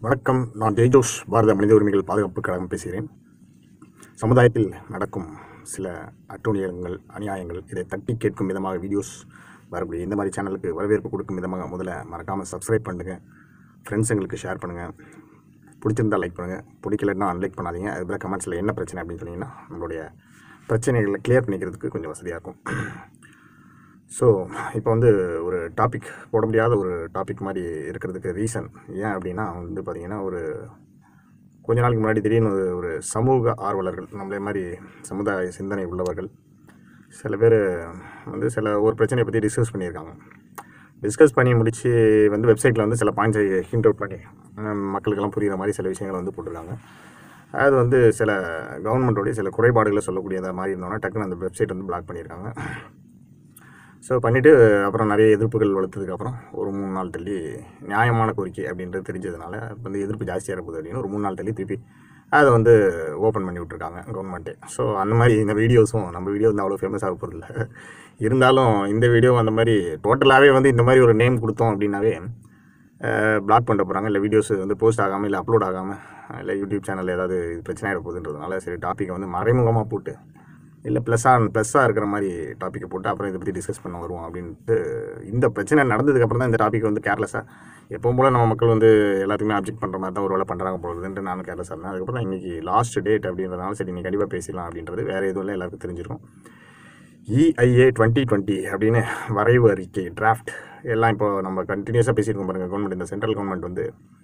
வணக்கம் நான் ஜெய்ஜோஷ் பாரத மனித உரிமைகள் பாதுகாப்பு கழகம் பேசுகிறேன் சமுதாயத்தில் நடக்கும் சில அட்டூழியங்கள் அநியாயங்கள் இதை தட்டி கேட்கும் விதமாக வீடியோஸ் வரக்கூடிய இந்த மாதிரி சேனலுக்கு வரவேற்பு கொடுக்கும் விதமாக முதல்ல மறக்காமல் சப்ஸ்கிரைப் பண்ணுங்கள் ஃப்ரெண்ட்ஸுங்களுக்கு ஷேர் பண்ணுங்கள் பிடிச்சிருந்தா லைக் பண்ணுங்கள் பிடிக்கலன்னா அன்லைக் பண்ணாதீங்க அதுபோல் கமெண்ட்ஸில் என்ன பிரச்சனை அப்படின்னு சொன்னீங்கன்னா நம்மளுடைய பிரச்சனைகளை கிளியர் பண்ணிக்கிறதுக்கு கொஞ்சம் வசதியாக இருக்கும் ஸோ இப்போ வந்து ஒரு டாபிக் போட முடியாத ஒரு டாபிக் மாதிரி இருக்கிறதுக்கு ரீசன் ஏன் அப்படின்னா வந்து பார்த்திங்கன்னா ஒரு கொஞ்ச நாளைக்கு முன்னாடி திடீர்னு ஒரு- ஒரு சமூக ஆர்வலர்கள் நம்மளே மாதிரி சமுதாய சிந்தனை உள்ளவர்கள் சில பேர் வந்து சில ஒரு பிரச்சனையை பற்றி டிஸ்கஸ் பண்ணியிருக்காங்க டிஸ்கஸ் பண்ணி முடித்து வந்து வெப்சைட்டில் வந்து சில பாயிண்ட்ஸை ஹிண்ட் அவுட் பண்ணி ஹம், மக்களுக்கெல்லாம் புரிகிற மாதிரி சில விஷயங்களை வந்து போட்டிருக்காங்க அது வந்து சில கவர்மெண்ட்டோடைய சில குறைபாடுகளை சொல்லக்கூடியதாக மாதிரி இருந்தோன்னா டக்குன்னு அந்த வெப்சைட் வந்து பிளாக் பண்ணியிருக்காங்க ஸோ பண்ணிவிட்டு அப்புறம் நிறைய எதிர்ப்புகள் வளர்த்ததுக்கப்புறம் ஒரு மூணு நாள் தள்ளி நியாயமான கோரிக்கை அப்படின்றது தெரிஞ்சதுனால வந்து எதிர்ப்பு ஜாஸ்தியாக இருப்பது அப்படின்னு ஒரு மூணு நாள் தள்ளி திருப்பி அதை வந்து ஓப்பன் பண்ணி விட்ருக்காங்க கவர்மெண்ட்டே ஸோ அந்த மாதிரி இந்த வீடியோஸும் நம்ம வீடியோ வந்து அவ்வளோ ஃபேமஸ் ஆக போகிறதில்ல இருந்தாலும் இந்த வீடியோ அந்த மாதிரி டோட்டலாகவே வந்து இந்த மாதிரி ஒரு நேம் கொடுத்தோம் அப்படின்னாவே பிளாக் பண்ண போகிறாங்க இல்லை வீடியோஸ் வந்து போஸ்ட் ஆகாமல் இல்லை அப்லோட் ஆகாமல் இல்லை யூடியூப் சேனலில் ஏதாவது இது பிரச்சனை ஆகிட போகுதுன்றதுனால சரி டாப்பிக்கை வந்து மறைமுகமாக போட்டு இல்லை ப்ளஸ்ஸாக ப்ளஸ்ஸாக இருக்கிற மாதிரி டாப்பிக்கை போட்டு அப்புறம் இதை பற்றி டிஸ்கஸ் பண்ண வருவோம் அப்படின்ட்டு இந்த பிரச்சனை நடந்ததுக்கப்புறம் தான் இந்த டாபிக் வந்து கேர்லெஸ்ஸாக எப்பவும் போல் நம்ம மக்கள் வந்து எல்லாத்துக்குமே அப்ஜெக்ட் பண்ணுற மாதிரி தான் ஒரு வேலை பண்ணுறாங்க போகுதுன்ட்டு நானும் கேர்லெஸ்ஸாக இருந்தேன் அதுக்கப்புறம் தான் இன்றைக்கி லாஸ்ட் டேட் அப்படின்றதுனால சரி நீ கண்டிப்பாக பேசலாம் அப்படின்றது வேறு எதுவும் இல்லை எல்லாருக்கும் தெரிஞ்சிருக்கும் இஐஏ டுவெண்ட்டி டுவெண்ட்டி அப்படின்னு வரைவு அறிக்கை டிராஃப்ட் எல்லாம் இப்போ நம்ம கண்டினியூஸாக பேசியிருக்கோம் பாருங்கள் கவர்மெண்ட் இந்த சென்ட்ரல் கவர்மெண்ட் வந்து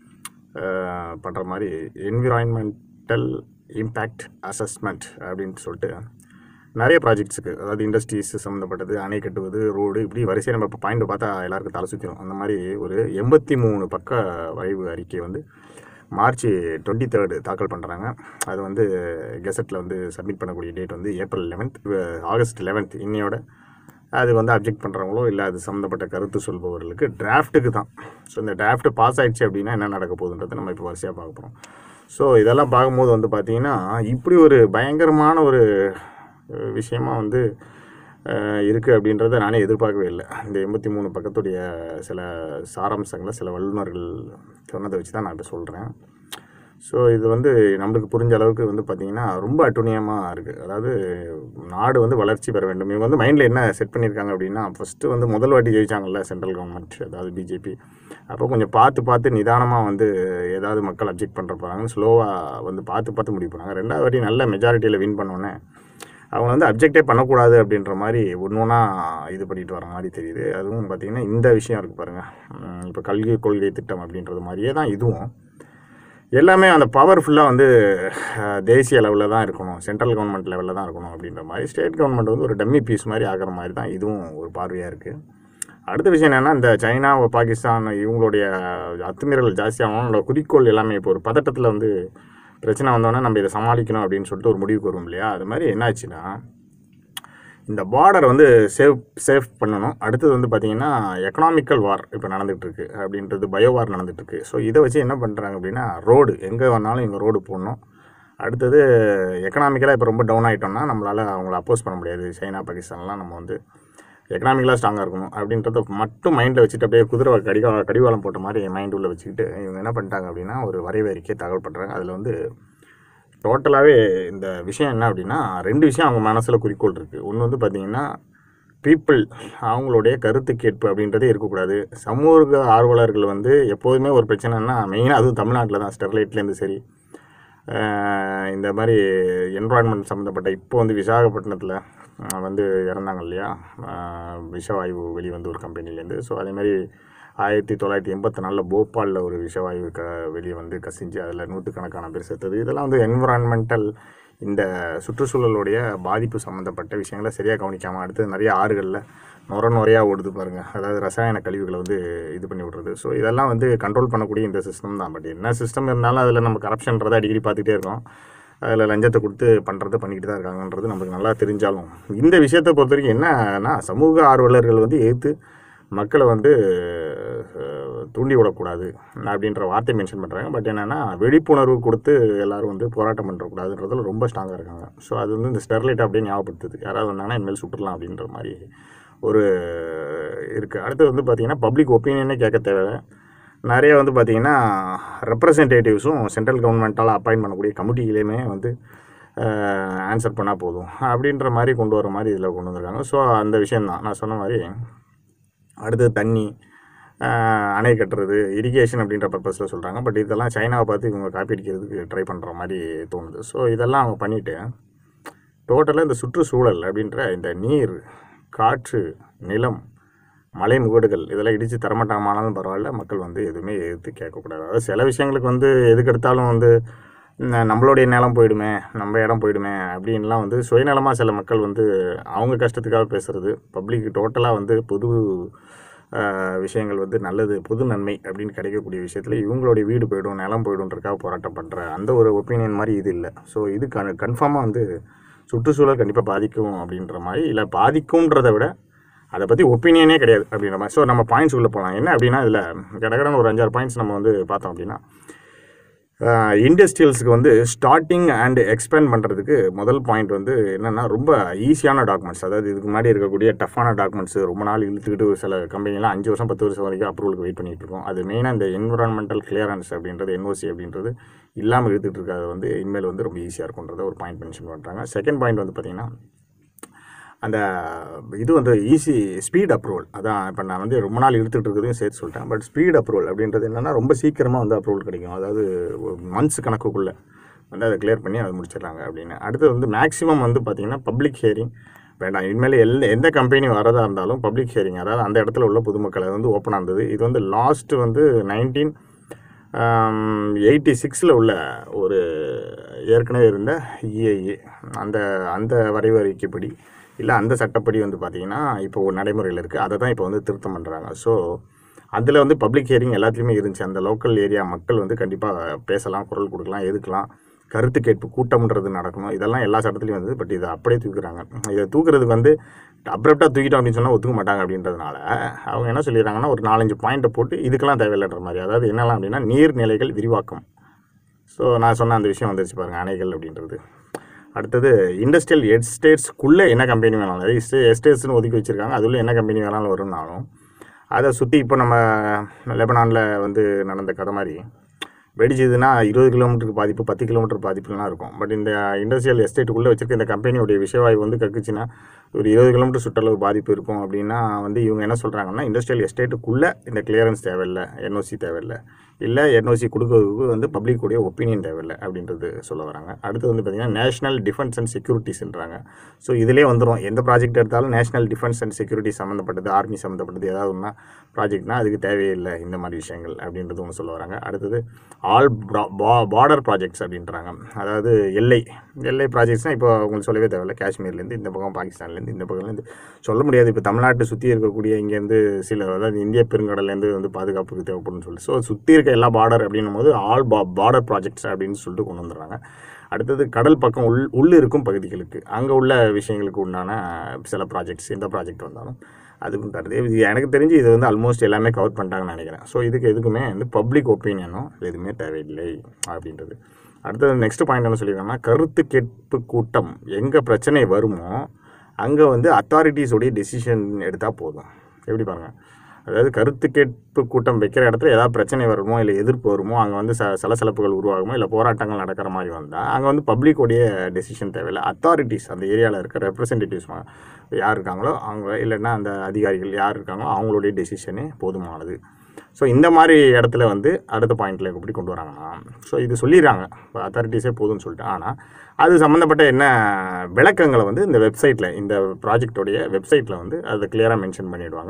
பண்ணுற மாதிரி என்விரான்மெண்டல் இம்பேக்ட் அசஸ்மெண்ட் அப்படின்னு சொல்லிட்டு நிறைய ப்ராஜெக்ட்ஸுக்கு அதாவது இண்டஸ்ட்ரீஸ் சம்மந்தப்பட்டது அணை கட்டுவது ரோடு இப்படி வரிசையாக நம்ம இப்போ பாயிண்ட் பார்த்தா எல்லாருக்கும் தலை சுற்றிடும் அந்த மாதிரி ஒரு எண்பத்தி மூணு பக்க வரைவு அறிக்கை வந்து மார்ச் டுவெண்ட்டி தேர்டு தாக்கல் பண்ணுறாங்க அது வந்து கெசட்டில் வந்து சப்மிட் பண்ணக்கூடிய டேட் வந்து ஏப்ரல் லெவன்த் ஆகஸ்ட் லெவன்த் இன்னையோட அது வந்து அப்ஜெக்ட் பண்ணுறவங்களோ இல்லை அது சம்மந்தப்பட்ட கருத்து சொல்பவர்களுக்கு டிராஃப்ட்டுக்கு தான் ஸோ இந்த டிராஃப்ட் பாஸ் ஆயிடுச்சு அப்படின்னா என்ன நடக்க போகுதுன்றது நம்ம இப்போ வரிசையாக பார்க்க போகிறோம் ஸோ இதெல்லாம் பார்க்கும்போது வந்து பார்த்திங்கன்னா இப்படி ஒரு பயங்கரமான ஒரு அஹ், விஷயமா வந்து இருக்குது அப்படின்றத நானே எதிர்பார்க்கவே இல்லை இந்த எண்பத்தி மூணு பக்கத்துடைய சில சாராம்சங்களை சில வல்லுநர்கள் சொன்னதை வச்சு தான் நான் இப்போ சொல்கிறேன் ஸோ இது வந்து நம்மளுக்கு புரிஞ்ச அளவுக்கு வந்து பார்த்திங்கன்னா ரொம்ப அட்டுணியமாக இருக்குது அதாவது நாடு வந்து வளர்ச்சி பெற வேண்டும் இவங்க வந்து மைண்டில் என்ன செட் பண்ணியிருக்காங்க அப்படின்னா ஃபஸ்ட்டு வந்து முதல் வாட்டி ஜெயிச்சாங்கல்ல சென்ட்ரல் கவர்மெண்ட் அதாவது பிஜேபி அப்போ கொஞ்சம் பார்த்து பார்த்து நிதானமாக வந்து ஏதாவது மக்கள் அப்ஜெக்ட் பண்ணுற போகிறாங்கன்னு ஸ்லோவாக வந்து பார்த்து பார்த்து முடிவு பண்ணாங்க ரெண்டாவது வாட்டி நல்ல மெஜாரிட்டியில் வின் பண்ணோன்னே அவங்க வந்து அப்ஜெக்டே பண்ணக்கூடாது அப்படின்ற மாதிரி ஒன்று ஒன்றா இது பண்ணிட்டு வர மாதிரி தெரியுது அதுவும் பார்த்திங்கன்னா இந்த விஷயம் இருக்குது பாருங்கள் இப்போ கல்வி கொள்கை திட்டம் அப்படின்றது மாதிரியே தான் இதுவும் எல்லாமே அந்த பவர்ஃபுல்லாக வந்து அஹ், தேசிய லெவலில் தான் இருக்கணும் சென்ட்ரல் கவர்மெண்ட் லெவலில் தான் இருக்கணும் அப்படின்ற மாதிரி ஸ்டேட் கவர்மெண்ட் வந்து ஒரு டம்மி பீஸ் மாதிரி ஆகிற மாதிரி தான் இதுவும் ஒரு பார்வையாக இருக்குது அடுத்த விஷயம் என்னென்னா இந்த சைனா பாகிஸ்தான் இவங்களுடைய அத்துமீறல் ஜாஸ்தியாகணும் அவங்களோட குறிக்கோள் எல்லாமே இப்போ ஒரு பதட்டத்தில் வந்து பிரச்சனை வந்தோடனே நம்ம இதை சமாளிக்கணும் அப்படின்னு சொல்லிட்டு ஒரு முடிவுக்கு வரும் இல்லையா அது மாதிரி என்னாச்சுன்னா இந்த பார்டர் வந்து சேவ் சேஃப் பண்ணணும் அடுத்தது வந்து பார்த்திங்கன்னா எக்கனாமிக்கல் வார் இப்போ நடந்துகிட்ருக்கு அப்படின்றது பயோ வார் நடந்துகிட்ருக்கு ஸோ இதை வச்சு என்ன பண்ணுறாங்க அப்படின்னா ரோடு எங்கே வேணாலும் இங்கே ரோடு போடணும் அடுத்தது எக்கனாமிக்கலாக இப்போ ரொம்ப டவுன் ஆகிட்டோம்னா நம்மளால் அவங்கள அப்போஸ் பண்ண முடியாது சைனா பாகிஸ்தான்லாம் நம்ம வந்து எக்கனாமிக்கலாக ஸ்ட்ராங்காக இருக்கணும் அப்படின்றத மட்டும் மைண்டில் வச்சுட்டு அப்படியே குதிரை கடிகா கடிவாளம் போட்ட மாதிரி மைண்ட் உள்ள வச்சுக்கிட்டு இவங்க என்ன பண்ணிட்டாங்க அப்படின்னா ஒரு வரைவு அறிக்கையை தகவல் பண்ணுறாங்க அதில் வந்து டோட்டலாகவே இந்த விஷயம் என்ன அப்படின்னா ரெண்டு விஷயம் அவங்க மனசில் குறிக்கோள் இருக்குது ஒன்று வந்து பார்த்திங்கன்னா பீப்புள் அவங்களுடைய கருத்து கேட்பு அப்படின்றதே இருக்கக்கூடாது சமூக ஆர்வலர்கள் வந்து எப்போதுமே ஒரு பிரச்சனைனா மெயினாக அதுவும் தமிழ்நாட்டில் தான் ஸ்டெர்லைட்லேருந்து சரி அஹ் இந்த மாதிரி என்வரான்மெண்ட் சம்மந்தப்பட்ட இப்போ வந்து விசாகப்பட்டினத்தில் அஹ் வந்து இறந்தாங்க இல்லையா அஹ் விஷவாயு வெளிவந்த ஒரு கம்பெனிலேருந்து ஸோ அதே மாதிரி ஆயிரத்தி தொள்ளாயிரத்தி எண்பத்தி நாலில் போபாலில் ஒரு விஷவாயு க வெளியே வந்து கசிஞ்சு அதில் நூற்றுக்கணக்கான பேர் செத்தது இதெல்லாம் வந்து என்விரான்மெண்டல் இந்த சுற்றுச்சூழலுடைய பாதிப்பு சம்மந்தப்பட்ட விஷயங்களை சரியாக கவனிக்காமல் அடுத்து நிறைய ஆறுகளில் நுர நுறையாக ஓடுது பாருங்கள் அதாவது ரசாயன கழிவுகளை வந்து இது பண்ணி விட்றது ஸோ இதெல்லாம் வந்து கண்ட்ரோல் பண்ணக்கூடிய இந்த சிஸ்டம் தான் பட் என்ன சிஸ்டம் இருந்தாலும் அதில் நம்ம கரப்ஷன்றதை அடிக்கடி பார்த்துட்டே இருக்கோம் அதில் லஞ்சத்தை கொடுத்து பண்ணுறதை பண்ணிக்கிட்டு தான் இருக்காங்கன்றது நமக்கு நல்லா தெரிஞ்சாலும் இந்த விஷயத்தை பொறுத்த வரைக்கும் என்னன்னா சமூக ஆர்வலர்கள் வந்து எதிர்த்து மக்களை வந்து அஹ், தூண்டி விடக்கூடாது அப்படின்ற வார்த்தை மென்ஷன் பண்ணுறாங்க பட் என்னென்னா விழிப்புணர்வு கொடுத்து எல்லாரும் வந்து போராட்டம் பண்ணுறக்கூடாதுன்றதுல ரொம்ப ஸ்ட்ராங்காக இருக்காங்க ஸோ அது வந்து இந்த ஸ்டெர்லைட் அப்படியே ஞாபகப்படுத்துது யாராவது வந்தாங்கன்னா இனிமேல் சுட்டுடலாம் அப்படின்ற மாதிரி ஒரு இருக்குது அடுத்து வந்து பார்த்திங்கன்னா பப்ளிக் ஒப்பீனியனே கேட்க தேவை நிறைய வந்து பார்த்திங்கன்னா ரெப்ரசன்டேட்டிவ்ஸும் சென்ட்ரல் கவர்மெண்ட்டால் அப்பாயின்ட் பண்ணக்கூடிய கமிட்டிகளையுமே வந்து ஆன்சர் பண்ணால் போதும் அப்படின்ற மாதிரி கொண்டு வர மாதிரி இதில் கொண்டு வந்திருக்காங்க ஸோ அந்த விஷயந்தான் நான் சொன்ன மாதிரி அடுத்தது தண்ணி ஆஹ், அணை கட்டுறது இரிகேஷன் அப்படின்ற பர்பஸில் சொல்கிறாங்க பட் இதெல்லாம் சைனாவை பார்த்து இவங்க காப்பி அடிக்கிறதுக்கு ட்ரை பண்ணுற மாதிரி தோணுது ஸோ இதெல்லாம் அவங்க பண்ணிவிட்டு டோட்டலாக இந்த சுற்றுச்சூழல் அப்படின்ற இந்த நீர் காற்று நிலம் மலை முகடுகள் இதெல்லாம் இடித்து தரமாட்டாமானாலும் பரவாயில்ல மக்கள் வந்து எதுவுமே எதிர்த்து கேட்கக்கூடாது அதாவது சில விஷயங்களுக்கு வந்து எதுக்கு எடுத்தாலும் வந்து ந- நம்மளுடைய நிலம் போயிடுமே நம்ம இடம் போயிடுமே அப்படின்லாம் வந்து சுயநலமாக சில மக்கள் வந்து அவங்க கஷ்டத்துக்காக பேசுகிறது பப்ளிக் டோட்டலாக வந்து பொது ஆஹ், விஷயங்கள் வந்து நல்லது பொது நன்மை அப்படின்னு கிடைக்கக்கூடிய விஷயத்தில் இவங்களுடைய வீடு போயிடும் நிலம் போயிடும்ன்றக்காக போராட்டம் பண்ணுற அந்த ஒரு ஒப்பீனியன் மாதிரி இது இல்லை ஸோ இது கன் கன்ஃபார்மாக வந்து சுற்றுச்சூழல் கண்டிப்பாக பாதிக்கும் அப்படின்ற மாதிரி இல்லை பாதிக்கும்ன்றதை விட அதை பற்றி ஒப்பீனியனே கிடையாது அப்படின்ற மாதிரி ஸோ நம்ம பாயிண்ட்ஸ் உள்ள போகலாம் என்ன அப்படின்னா இதில் கடகடன்னு ஒரு அஞ்சாறு பாயிண்ட்ஸ் நம்ம வந்து பார்த்தோம் அப்படின்னா இண்டஸ்ட்ரியல்ஸுக்கு வந்து ஸ்டார்டிங் அண்ட் எக்ஸ்பேண்ட் பண்ணுறதுக்கு முதல் பாயிண்ட் வந்து என்னென்னா ரொம்ப ஈஸியான டாக்குமெண்ட்ஸ் அதாவது இதுக்கு முன்னாடி இருக்கக்கூடிய டஃப்பான டாக்குமெண்ட்ஸ் ரொம்ப நாள் இழுத்துக்கிட்டு சில கம்பெனிலாம் அஞ்சு வருஷம் பத்து வருஷம் வரைக்கும் அப்ரூவலுக்கு வெயிட் பண்ணிட்டு இருக்கோம் அது மெயினாக இந்த என்விரான்மெண்டல் கிளியரன்ஸ் அப்படின்றது என்ஓசி அப்படின்றது இல்லாமல் இழுத்துட்டு இருக்கிறது வந்து இனிமேல் வந்து ரொம்ப ஈஸியாக இருக்குன்றத ஒரு பாயிண்ட் மென்ஷன் பண்ணுறாங்க செகண்ட் பாயிண்ட் வந்து பார்த்திங்கன்னா அந்த இது வந்து ஈஸி ஸ்பீட் அப்ரூவல் அதான் இப்போ நான் வந்து ரொம்ப நாள் இழுத்துட்டு இருக்கிறதையும் சேர்த்து சொல்லிட்டேன் பட் ஸ்பீட் அப்ரூவல் அப்படின்றது என்னென்னா ரொம்ப சீக்கிரமாக வந்து அப்ரூவல் கிடைக்கும் அதாவது மந்த்ஸ் கணக்குக்குள்ளே வந்து அதை கிளியர் பண்ணி அதை முடிச்சிடுறாங்க அப்படின்னு அடுத்து வந்து மேக்ஸிமம் வந்து பார்த்திங்கன்னா பப்ளிக் ஹியரிங் வேண்டாம் இனிமேல் எந்த எந்த கம்பெனி வரதா இருந்தாலும் பப்ளிக் ஹியரிங் அதாவது அந்த இடத்துல உள்ள பொதுமக்கள் அது வந்து ஓப்பனாக இருந்தது இது வந்து லாஸ்ட்டு வந்து நைன்டீன் எயிட்டி சிக்ஸில் உள்ள ஒரு ஏற்கனவே இருந்த இஏஏ அந்த அந்த வரைவறிக்கைப்படி இல்லை அந்த சட்டப்படி வந்து பார்த்திங்கன்னா இப்போ ஒரு நடைமுறையில் இருக்குது அதை தான் இப்போ வந்து திருத்தம் பண்ணுறாங்க ஸோ அதில் வந்து பப்ளிக் ஹியரிங் எல்லாத்துலேயுமே இருந்துச்சு அந்த லோக்கல் ஏரியா மக்கள் வந்து கண்டிப்பாக பேசலாம் குரல் கொடுக்கலாம் எதுக்கலாம் கருத்து கேட்பு கூட்டம்ன்றது நடக்கணும் இதெல்லாம் எல்லா சட்டத்துலையும் வந்து பட் இதை அப்படியே தூக்குறாங்க இதை தூக்குறதுக்கு வந்து அப்ரப்டாக தூக்கிட்டோம் அப்படின்னு சொன்னால் ஒத்துக்க மாட்டாங்க அப்படின்றதுனால அவங்க என்ன சொல்லிடுறாங்கன்னா ஒரு நாலஞ்சு பாயிண்ட்டை போட்டு இதுக்கெல்லாம் தேவையில்லைன்ற மாதிரி அதாவது என்னெல்லாம் அப்படின்னா நீர்நிலைகள் விரிவாக்கம் ஸோ நான் சொன்ன அந்த விஷயம் வந்துருச்சு பாருங்கள் அணைகள் அப்படின்றது அடுத்தது இண்டஸ்ட்ரியல் எஸ்டேட்ஸ்க்குள்ளே என்ன கம்பெனி வேணாலும் அதாவது எஸ்டே எஸ்டேட்ஸ்னு ஒதுக்கி வச்சுருக்காங்க அதுல என்ன கம்பெனி வேணாலும் வரும்னாலும் அதை சுற்றி இப்போ நம்ம லெபனானில் வந்து நடந்த கதை மாதிரி வெடிச்சதுன்னா இருபது கிலோமீட்டருக்கு பாதிப்பு பத்து கிலோமீட்டர் பாதிப்புலாம் இருக்கும் பட் இந்த இண்டஸ்ட்ரியல் எஸ்டேட்டுக்குள்ளே வச்சிருக்க இந்த கம்பெனியோடைய விஷவாயு வந்து கக்குச்சுன்னா ஒரு இருபது கிலோமீட்டர் சுற்றளவு பாதிப்பு இருக்கும் அப்படின்னா வந்து இவங்க என்ன சொல்கிறாங்கன்னா இண்டஸ்ட்ரியல் எஸ்டேட்டுக்குள்ளே இந்த கிளியரன்ஸ் தேவையில்லை என்ஓசி தேவையில்லை இல்லை என்ஓசி கொடுக்கறதுக்கு வந்து பப்ளிக்குடைய ஒப்பீனியன் தேவையில்லை அப்படின்றது சொல்ல வராங்க அடுத்து வந்து பார்த்திங்கன்னா நேஷனல் டிஃபென்ஸ் அண்ட் செக்யூரிட்டிஸ்ன்றாங்க ஸோ இதிலே வந்துடும் எந்த ப்ராஜெக்ட் எடுத்தாலும் நேஷனல் டிஃபென்ஸ் அண்ட் செக்யூரிட்டி சம்மந்தப்பட்டது ஆர்மி சம்மந்தப்பட்டது ஏதாவது ஒன்றா ப்ராஜெக்ட்னா அதுக்கு தேவையில்லை இந்த மாதிரி விஷயங்கள் அப்படின்றது ஒன்று சொல்ல வராங்க அடுத்தது ஆல் பார்டர் ப்ராஜெக்ட்ஸ் அப்படின்றாங்க அதாவது எல்லை எல்லை ப்ராஜெக்ட்ஸ்னால் இப்போ உங்களுக்கு சொல்லவே தேவையில்ல காஷ்மீர்லேருந்து இந்த பக்கம் பாகிஸ்தான்லேருந்து இந்த பக்கம்லேருந்து சொல்ல முடியாது இப்போ தமிழ்நாட்டை சுற்றி இருக்கக்கூடிய இங்கேருந்து சில அதாவது இந்திய பெருங்கடல்லேருந்து வந்து பாதுகாப்புக்கு தேவைப்படும்னு சொல்லி ஸோ சுற்றி இருக்க எல்லா பார்டர் அப்படின்னும் போது ஆல் பா பார்டர் ப்ராஜெக்ட்ஸ் அப்படின்னு சொல்லிட்டு கொண்டு வந்துடுறாங்க அடுத்தது கடல் பக்கம் உள் உள்ள இருக்கும் பகுதிகளுக்கு அங்கே உள்ள விஷயங்களுக்கு உண்டான சில ப்ராஜெக்ட்ஸ் எந்த ப்ராஜெக்ட் வந்தாலும் அதுக்கும் தருது இது எனக்கு தெரிஞ்சு இது வந்து ஆல்மோஸ்ட் எல்லாமே கவர் பண்ணிட்டாங்கன்னு நினைக்கிறேன் ஸோ இதுக்கு எதுக்குமே வந்து பப்ளிக் ஒப்பீனியனும் எதுவுமே தேவையில்லை அப்படின்றது அடுத்தது நெக்ஸ்ட் பாயிண்ட் என்ன சொல்லியிருக்காங்கன்னா கருத்து கேட்பு கூட்டம் எங்கே பிரச்சனை வருமோ அங்கே வந்து அத்தாரிட்டிஸோடைய டெசிஷன் எடுத்தால் போதும் எப்படி பாருங்கள் அதாவது கருத்து கேட்பு கூட்டம் வைக்கிற இடத்துல ஏதாவது பிரச்சனை வருமோ இல்லை எதிர்ப்பு வருமோ அங்கே வந்து ச சலசலப்புகள் உருவாகுமோ இல்லை போராட்டங்கள் நடக்கிற மாதிரி வந்தால் அங்கே வந்து பப்ளிக்கோடைய டெசிஷன் தேவையில்லை அத்தாரிட்டிஸ் அந்த ஏரியாவில் இருக்க ரெப்ரசன்டேட்டிவ்ஸ் யார் இருக்காங்களோ அவங்க இல்லைன்னா அந்த அதிகாரிகள் யார் இருக்காங்களோ அவங்களுடைய டெசிஷனே போதுமானது ஸோ இந்த மாதிரி இடத்துல வந்து அடுத்த பாயிண்டில் எப்படி கொண்டு வராங்கன்னா ஸோ இது சொல்லிடுறாங்க அத்தாரிட்டிஸே போதும்னு சொல்லிட்டு ஆனால் அது சம்மந்தப்பட்ட என்ன விளக்கங்களை வந்து இந்த வெப்சைட்டில் இந்த ப்ராஜெக்டோடைய வெப்சைட்டில் வந்து அதை கிளியராக மென்ஷன் பண்ணிடுவாங்க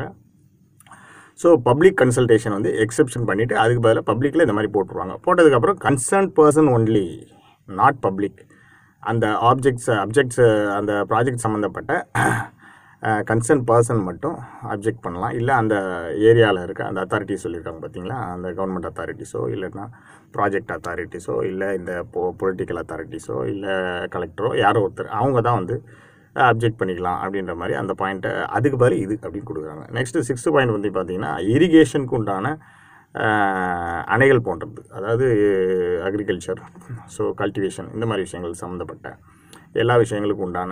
ஸோ பப்ளிக் கன்சல்டேஷன் வந்து எக்ஸெப்ஷன் பண்ணிவிட்டு அதுக்கு பதிலாக பப்ளிக்கில் இந்த மாதிரி போட்டுருவாங்க போட்டதுக்கப்புறம் concern person only not public அந்த ஆப்ஜெக்ட்ஸ் அப்ஜெக்ட்ஸ் அந்த ப்ராஜெக்ட் சம்மந்தப்பட்ட கன்சர்ன் பர்சன் மட்டும் அப்ஜெக்ட் பண்ணலாம் இல்லை அந்த ஏரியாவில் இருக்க அந்த அத்தாரிட்டி சொல்லியிருக்காங்க பார்த்தீங்களா அந்த கவர்மெண்ட் அத்தாரிட்டிஸோ இல்லைன்னா ப்ராஜெக்ட் அத்தாரிட்டிஸோ இல்லை இந்த பொ பொலிட்டிக்கல் அத்தாரிட்டிஸோ இல்லை கலெக்டரோ யாரோ ஒருத்தர் அவங்க தான் வந்து அப்ஜெக்ட் பண்ணிக்கலாம் அப்படின்ற மாதிரி அந்த பாயிண்ட்டை அதுக்கு பதில் இது அப்படின்னு கொடுக்குறாங்க நெக்ஸ்ட்டு சிக்ஸ்த்து பாயிண்ட் வந்து பார்த்தீங்கன்னா இரிகேஷனுக்கு உண்டான ஆஹ், அணைகள் போன்றது அதாவது அக்ரிகல்ச்சர் ஸோ கல்டிவேஷன் இந்த மாதிரி விஷயங்கள் சம்மந்தப்பட்ட எல்லா விஷயங்களுக்கும் உண்டான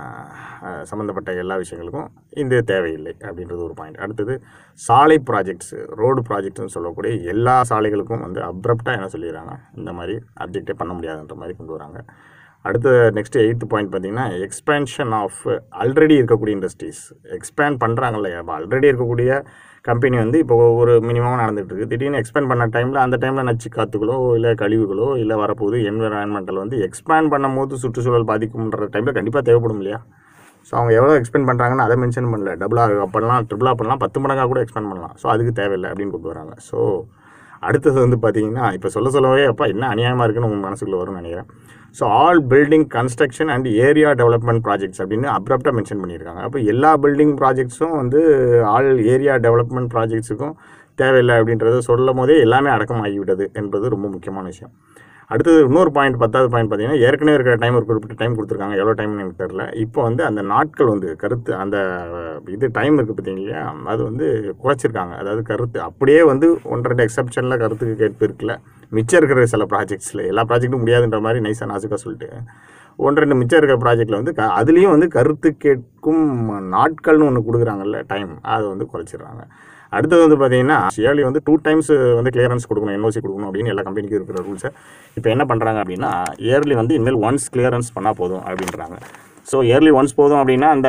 அஹ், சம்மந்தப்பட்ட எல்லா விஷயங்களுக்கும் இந்த தேவையில்லை அப்படின்றது ஒரு பாயிண்ட் அடுத்தது சாலை ப்ராஜெக்ட்ஸ் ரோடு ப்ராஜெக்ட்ஸ்னு சொல்லக்கூடிய எல்லா சாலைகளுக்கும் வந்து அப்ரப்டாக என்ன சொல்லிடுறாங்க இந்த மாதிரி அப்ஜெக்டே பண்ண முடியாதுன்ற மாதிரி கொண்டு வராங்க அடுத்த நெக்ஸ்ட் எயித்து பாயிண்ட் பார்த்தீங்கன்னா எக்ஸ்பேன்ஷன் ஆஃப் ஆல்ரெடி இருக்கக்கூடிய இண்டஸ்ட்ரீஸ் எக்ஸ்பேண்ட் பண்ணுறாங்கல்ல இப்போ ஆல்ரெடி இருக்கக்கூடிய கம்பெனி வந்து இப்போ ஒரு மினிமம் நடந்துட்டு இருக்கு திடீர்னு எக்ஸ்பேண்ட் பண்ண டைமில் அந்த டைமில் நச்சு காற்றுகளோ இல்லை கழிவுகளோ இல்லை வரப்போகுது என்விரான்மெண்டல் வந்து எக்ஸ்பேண்ட் பண்ணும்போது சுற்றுச்சூழல் பாதிக்கும்ன்ற டைமில் கண்டிப்பாக தேவைப்படும் இல்லையா ஸோ அவங்க எவ்வளோ எக்ஸ்பெண்ட் பண்ணுறாங்கன்னு அதை மென்ஷன் பண்ணல டபுளாக பண்ணலாம் ட்ரிபிளாக பண்ணலாம் பத்து மடங்காக கூட எக்ஸ்பெண்ட் பண்ணலாம் ஸோ அதுக்கு தேவையில்லை அப்படின்னு கொண்டு வராங்க ஸோ அடுத்தது வந்து பார்த்தீங்கன்னா இப்போ சொல்ல சொல்லவே அப்பா என்ன அநியாயமாக இருக்குன்னு உங்கள் மனசுக்குள்ள வரும்னு நினைக்கிறேன் so all building construction and area development projects அப்படின்னு அப்ரப்டாக மென்ஷன் பண்ணியிருக்காங்க அப்போ எல்லா பில்டிங் ப்ராஜெக்ட்ஸும் வந்து ஆல் ஏரியா டெவலப்மெண்ட் ப்ராஜெக்ட்ஸுக்கும் தேவையில்லை அப்படின்றத சொல்லும் போதே எல்லாமே அடக்கமாகிவிட்டது என்பது ரொம்ப முக்கியமான விஷயம் அடுத்தது இன்னொரு பாயிண்ட் பத்தாவது பாயிண்ட் பார்த்தீங்கன்னா ஏற்கனவே இருக்கிற டைம் ஒரு குறிப்பிட்ட டைம் கொடுத்துருக்காங்க எவ்வளோ டைம்னு எனக்கு தெரில இப்போ வந்து அந்த நாட்கள் வந்து கருத்து அந்த இது டைம் இருக்குது பார்த்தீங்களா அது வந்து குறைச்சிருக்காங்க அதாவது கருத்து அப்படியே வந்து ஒன்று ரெண்டு எக்ஸப்ஷனில் கருத்துக்கு கேட்பு இருக்குல்ல மிச்சம் இருக்கிற சில ப்ராஜெக்ட்ஸில் எல்லா ப்ராஜெக்ட்டும் முடியாதுன்ற மாதிரி நைஸாக நாசுக்காக சொல்லிட்டு ஒன்று ரெண்டு மிச்சம் இருக்கிற ப்ராஜெக்ட்டில் வந்து க அதுலேயும் வந்து கருத்து கேட்கும் நாட்கள்னு ஒன்று கொடுக்குறாங்கல்ல டைம் அதை வந்து குறைச்சிடுறாங்க அடுத்தது வந்து பார்த்தீங்கன்னா இயர்லி வந்து டூ டைம்ஸ் வந்து கிளியரன்ஸ் கொடுக்கணும் என்ஓசி கொடுக்கணும் அப்படின்னு எல்லா கம்பெனிக்கும் இருக்கிற ரூல்ஸை இப்போ என்ன பண்ணுறாங்க அப்படின்னா இயர்லி வந்து இனிமேல் ஒன்ஸ் கிளியரன்ஸ் பண்ணால் போதும் அப்படின்றாங்க ஸோ இயர்லி ஒன்ஸ் போதும் அப்படின்னா அந்த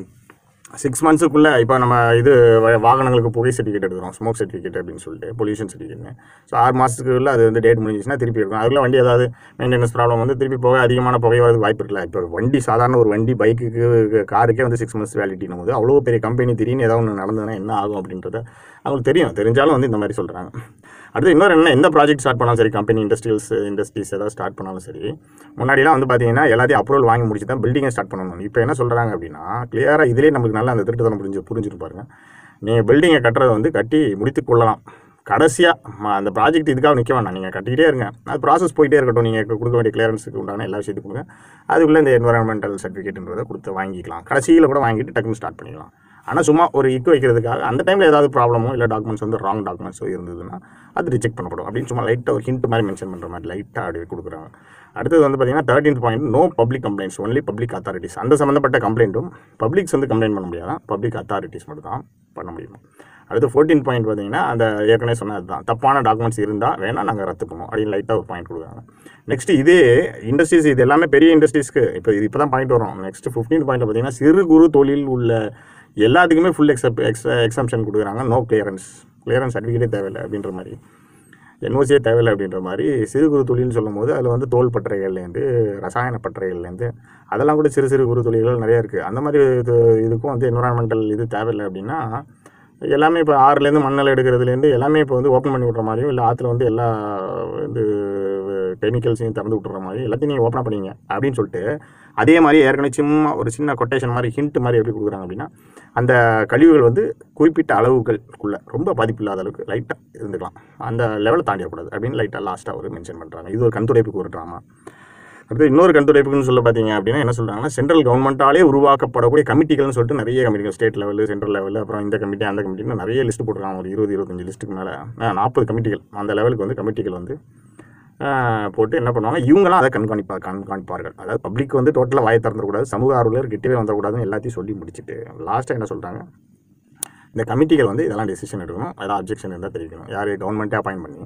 சிக்ஸ் மந்த்ஸுக்குள்ளே இப்போ நம்ம இது வ- வாகனங்களுக்கு புகை சர்டிஃபிகேட் எடுக்கிறோம் ஸ்மோக் சர்டிஃபிகேட் அப்படின்னு சொல்லிட்டு பொல்யூஷன் சர்டிஃபிகேட்னு ஸோ ஆறு மாதத்துக்குள்ள அது வந்து டேட் முடிஞ்சிச்சுன்னா திருப்பி இருக்கும் அதில் வண்டி ஏதாவது மெயின்டெனன்ஸ் ப்ராப்ளம் வந்து திருப்பி போக அதிகமான புகை வரதுக்கு வாய்ப்பு இருக்குல்ல இப்போ வண்டி சாதாரண ஒரு வண்டி பைக்குக்கு காருக்கே வந்து சிக்ஸ் மந்த்ஸ் வேலிட்டினும் போது அவ்வளோ பெரிய கம்பெனி திடீர்னு ஏதாவது ஒன்று நடந்ததுன்னா என்ன ஆகும் அப்படின்றத அவங்களுக்கு தெரியும் தெரிஞ்சாலும் வந்து இந்த மாதிரி சொல்கிறாங்க அடுத்து இன்னொரு என்ன எந்த ப்ராஜெக்ட் ஸ்டார்ட் பண்ணாலும் சரி கம்பெனி இண்டஸ்ட்ரியல்ஸ் இண்டஸ்ட்ரீஸ் ஏதாவது ஸ்டார்ட் பண்ணாலும் சரி முன்னாடிலாம் வந்து பார்த்தீங்கன்னா எல்லாத்தையும் அப்ரூவல் வாங்கி முடிச்சு தான் பில்டிங்கை ஸ்டார்ட் பண்ணணும் இப்போ என்ன சொல்கிறாங்க அப்படின்னா கிளியராக இதிலே நமக்கு நல்லா அந்த திருட்டுத்தனம் புரிஞ்சு புரிஞ்சுட்டு பாருங்க நீங்கள் பில்டிங்கை கட்டுறதை வந்து கட்டி முடித்து கொள்ளலாம் கடைசியாக அந்த ப்ராஜெக்ட் இதுக்காக நிற்க வேண்டாம் நீங்கள் கட்டிக்கிட்டே இருங்க அது ப்ராசஸ் போயிட்டே இருக்கட்டும் நீங்கள் கொடுக்க வேண்டிய கிளியரன்ஸுக்கு உண்டான எல்லா விஷயத்தையும் கொடுங்க அதுக்குள்ளே இந்த என்வரான்மெண்டல் சர்டிஃபிகேட்ன்றதை கொடுத்து வாங்கிக்கலாம் கடைசியில் கூட வாங்கிட்டு டக்குன்னு ஸ்டார்ட் பண்ணிக்கலாம் ஆனால் சும்மா ஒரு இக்கு வைக்கிறதுக்காக அந்த டைமில் ஏதாவது ப்ராப்ளமோ இல்லை டாக்குமெண்ட்ஸ் வந்து ராங் டாக்குமெண்ட்ஸோ இருந்ததுன்னா அது ரிஜெக்ட் பண்ணப்படும் அப்படின்னு சும்மா லைட்டாக ஒரு ஹிண்ட் மாதிரி மென்ஷன் பண்ணுற மாதிரி லைட்டாக அப்படியே கொடுக்குறாங்க அடுத்தது வந்து பார்த்தீங்கன்னா thirteenth point no public complaints only public authorities அந்த சம்மந்தப்பட்ட கம்ப்ளைண்ட்டும் பப்ளிக்ஸ் வந்து கம்ப்ளைண்ட் பண்ண முடியாதான் பப்ளிக் அத்தாரிட்டிஸ் மட்டும் தான் பண்ண முடியும் அடுத்து ஃபோர்டீன் பாயிண்ட் பார்த்தீங்கன்னா அந்த ஏற்கனவே சொன்னது தான் தப்பான டாக்குமெண்ட்ஸ் இருந்தால் வேணால் நாங்கள் ரத்து பண்ணுவோம் அப்படின்னு லைட்டாக ஒரு பாயிண்ட் கொடுக்குறாங்க நெக்ஸ்ட் இதே இண்டஸ்ட்ரீஸ் இது எல்லாமே பெரிய இண்டஸ்ட்ரீஸ்க்கு இப்போ இது இப்போ தான் பாயிண்ட் வரும் நெக்ஸ்ட் ஃபிஃப்டீன் பாயிண்ட் பார்த்தீங்கன்னா சிறு குறு தொழில் உள்ள எல்லாத்துக்குமே ஃபுல் எக்ஸப் எக்ஸ் எக்ஸம்ஷன் கொடுக்குறாங்க நோ கிளியரன்ஸ் கிளியரன்ஸ் சர்டிஃபிகேட்டே தேவையில்லை அப்படின்ற மாதிரி என்ஓசியே தேவையில்லை அப்படின்ற மாதிரி சிறு குறு தொழில்னு சொல்லும்போது அதில் வந்து தோல் பட்டறைகள்லேருந்து ரசாயன பட்டறைகள்லேருந்து அதெல்லாம் கூட சிறு சிறு குறு தொழில்கள் நிறைய இருக்குது அந்த மாதிரி இது இதுக்கும் வந்து என்வரான்மெண்டல் இது தேவையில்லை அப்படின்னா எல்லாமே இப்போ ஆறுலேருந்து மண்ணெல்லாம் எடுக்கிறதுலேருந்து எல்லாமே இப்போ வந்து ஓப்பன் பண்ணி விட்ற மாதிரியும் இல்லை ஆற்றுல வந்து எல்லா வந்து கெமிக்கல்ஸையும் திறந்து விட்டுற மாதிரி எல்லாத்தையும் நீங்கள் ஓப்பனாக பண்ணீங்க அப்படின்னு சொல்லிட்டு அதே மாதிரி ஏற்கனவே சும்மா ஒரு சின்ன கொட்டேஷன் மாதிரி ஹிண்ட் மாதிரி எப்படி கொடுக்குறாங்க அப்படின்னா அந்த கழிவுகள் வந்து குறிப்பிட்ட அளவுகளுக்குள்ள ரொம்ப பாதிப்பு இல்லாத அளவுக்கு லைட்டாக இருந்துக்கலாம் அந்த லெவலை தாண்டிடக்கூடாது அப்படின்னு லைட்டாக லாஸ்ட்டாக ஒரு மென்ஷன் பண்ணுறாங்க இது ஒரு கண்துடைப்புக்கு ஒரு ட்ராமா அடுத்து இன்னொரு கண்துடைப்புக்குன்னு சொல்ல பார்த்தீங்க அப்படின்னா என்ன சொல்கிறாங்கன்னா சென்ட்ரல் கவர்மெண்ட்டாலே உருவாக்கப்படக்கூடிய கமிட்டிகள்னு சொல்லிட்டு நிறைய கமிட்டிகள் ஸ்டேட் லெவலு சென்ட்ரல் லெவலு அப்புறம் இந்த கமிட்டி அந்த கமிட்டின்னு நிறைய லிஸ்ட் போட்டிருக்காங்க ஒரு இருபது இருபத்தஞ்சு லிஸ்ட்டுக்கு மேலே நாற்பது கமிட்டிகள் அந்த லெவலுக்கு வந்து கமிட்டிகள் வந்து ஆஹ், போட்டு என்ன பண்ணுவாங்க இவங்களாம் அதை கண்காணிப்பா கண்காணிப்பார்கள் அதாவது பப்ளிக் வந்து டோட்டலாக வாயை திறந்துடக்கூடாது சமூக ஆர்வலர் கிட்டவே வந்துடக்கூடாதுன்னு எல்லாத்தையும் சொல்லி முடிச்சுட்டு லாஸ்ட்டாக என்ன சொல்கிறாங்க இந்த கமிட்டிகள் வந்து இதெல்லாம் டெசிஷன் எடுக்கணும் ஏதாவது அப்ஜெக்ஷன் இருந்தால் தெரிவிக்கணும் யார் கவர்மெண்ட்டே அப்பாயின் பண்ணி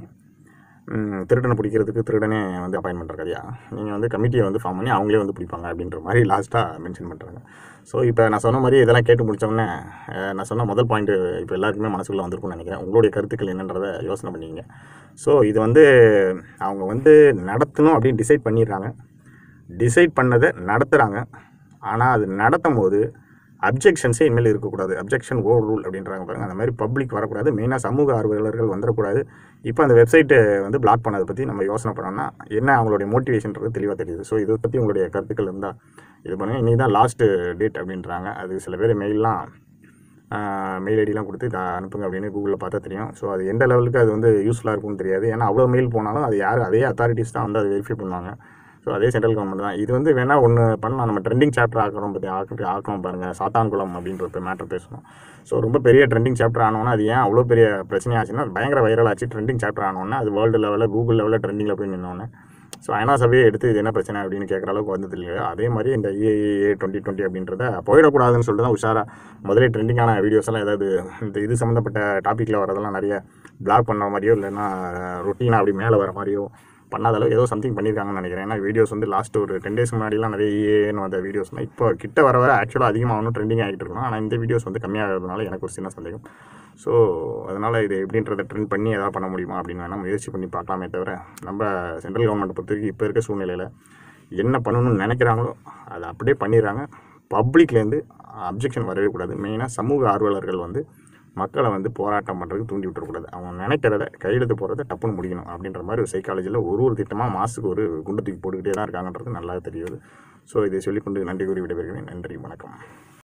ம், திருடனை பிடிக்கிறதுக்கு திருடனே வந்து அப்பாயின் பண்ணுற கதையா நீங்கள் வந்து கமிட்டியை வந்து ஃபார்ம் பண்ணி அவங்களே வந்து பிடிப்பாங்க அப்படின்ற மாதிரி லாஸ்ட்டாக மென்ஷன் பண்ணுறாங்க ஸோ இப்போ நான் சொன்ன மாதிரி இதெல்லாம் கேட்டு முடிச்சோடனே அஹ், நான் சொன்ன முதல் பாயிண்ட் இப்போ எல்லாருக்குமே மனசுக்குள்ளே வந்திருக்கும்னு நினைக்கிறேன் உங்களுடைய கருத்துக்கள் என்னன்றதை யோசனை பண்ணீங்க ஸோ இது வந்து அவங்க வந்து நடத்தணும் அப்படின்னு டிசைட் பண்ணிடுறாங்க டிசைட் பண்ணதை நடத்துகிறாங்க ஆனால் அது நடத்தும் போது அப்ஜெக்ஷன்ஸே இனிமேல் இருக்கக்கூடாது அப்ஜெக்ஷன் ஓவர் ரூல் அப்படின்றாங்க பாருங்க அந்த மாதிரி பப்ளிக் வரக்கூடாது மெயினாக சமூக ஆர்வலர்கள் வந்துடக்கூடாது இப்போ அந்த வெப்சைட்டை வந்து பிளாக் பண்ணதை பற்றி நம்ம யோசனை பண்ணோம்னா என்ன அவங்களுடைய மோட்டிவேஷன்றது தெளிவாக தெரியுது ஸோ இதை பற்றி உங்களுடைய கருத்துக்கள் இருந்தால் இது பண்ணுங்கள் இன்றைக்கி தான் லாஸ்ட்டு டேட் அப்படின்றாங்க அது சில பேர் மெயிலெலாம் மெயில் ஐடிலாம் கொடுத்து இதை அனுப்புங்க அப்படின்னு கூகுளில் பார்த்தா தெரியும் ஸோ அது எந்த லெவலுக்கு அது வந்து யூஸ்ஃபுல்லாக இருக்கும்னு தெரியாது ஏன்னா அவ்வளோ மெயில் போனாலும் அது யார் அதே அத்தாரிட்டிஸ் தான் வந்து அதை வெரிஃபை பண்ணுவாங்க ஸோ அதே சென்ட்ரல் கவர்மெண்ட் தான் இது வந்து வேணால் ஒன்று பண்ணலாம் நம்ம ட்ரெண்டிங் சாப்டர் ஆக்கிறோம் பற்றி ஆக்க ஆக்கணும் பாருங்கள் சாத்தான்குளம் அப்படின்ற ஒரு மேட்டர் பேசணும் ஸோ ரொம்ப பெரிய ட்ரெண்டிங் சாப்டர் ஆனோன்னா அது ஏன் அவ்வளோ பெரிய பிரச்சனை ஆச்சுன்னா அது பயங்கர வைரல் ஆச்சு ட்ரெண்டிங் சாப்டர் ஆனோன்னா அது வேர்ல்டு லெவலில் கூகுள் லெவலில் ட்ரெண்டிங்கில் போய் நின்னோன்னே ஸோ ஐநா சபையை எடுத்து இது என்ன பிரச்சனை அப்படின்னு கேட்குற அளவுக்கு வந்தது இல்லையா அதே மாதிரி இந்த ஏஏஏ டுவெண்ட்டி டுவெண்ட்டி அப்படின்றத போயிடக்கூடாதுன்னு சொல்லிட்டு தான் உஷாரா முதலே ட்ரெண்டிங்கான வீடியோஸ் எல்லாம் ஏதாவது இந்த இது சம்மந்தப்பட்ட டாப்பிக்கில் வரதெல்லாம் நிறைய பிளாக் பண்ண மாதிரியோ இல்லைன்னா ரொட்டீனாக அப்படி மேலே வர மாதிரியோ பண்ணாத அளவு ஏதோ சம்திங் பண்ணியிருக்காங்கன்னு நினைக்கிறேன் ஏன்னா வீடியோஸ் வந்து லாஸ்ட் ஒரு டென் டேஸ் முன்னாடிலாம் நிறைய ஏன்னு வந்த வீடியோஸ்லாம் இப்போ கிட்ட வர வர ஆக்சுவலாக அதிகமாகணும் ட்ரெண்டிங் ஆகிட்டு இருக்கணும் ஆனால் இந்த வீடியோஸ் வந்து கம்மியாகிறதுனால எனக்கு ஒரு சின்ன சந்தேகம் ஸோ அதனால் இது எப்படின்றத ட்ரெண்ட் பண்ணி எதாவது பண்ண முடியுமா அப்படின்னு வேணால் முயற்சி பண்ணி பார்க்கலாமே தவிர நம்ம சென்ட்ரல் கவர்மெண்ட் பொறுத்த வரைக்கும் இப்போ இருக்க சூழ்நிலையில் என்ன பண்ணணும்னு நினைக்கிறாங்களோ அதை அப்படியே பண்ணிடுறாங்க பப்ளிக்லேருந்து அப்ஜெக்ஷன் வரவே கூடாது மெயினாக சமூக ஆர்வலர்கள் வந்து மக்களை வந்து போராட்டம் பண்ணுறதுக்கு தூண்டி விட்டுறக்கூடாது அவங்க நினைக்கிறத கையெழுத்து போகிறத டப்புன்னு முடிக்கணும் அப்படின்ற மாதிரி ஒரு சைக்காலஜியில் ஒரு ஒரு திட்டமாக மாசுக்கு ஒரு குண்டு தூக்கி போட்டுக்கிட்டே தான் இருக்காங்கன்றது நல்லா தெரியுது ஸோ இதை சொல்லிக்கொண்டு நன்றி கூறி விடைபெறுகிறேன் நன்றி வணக்கம்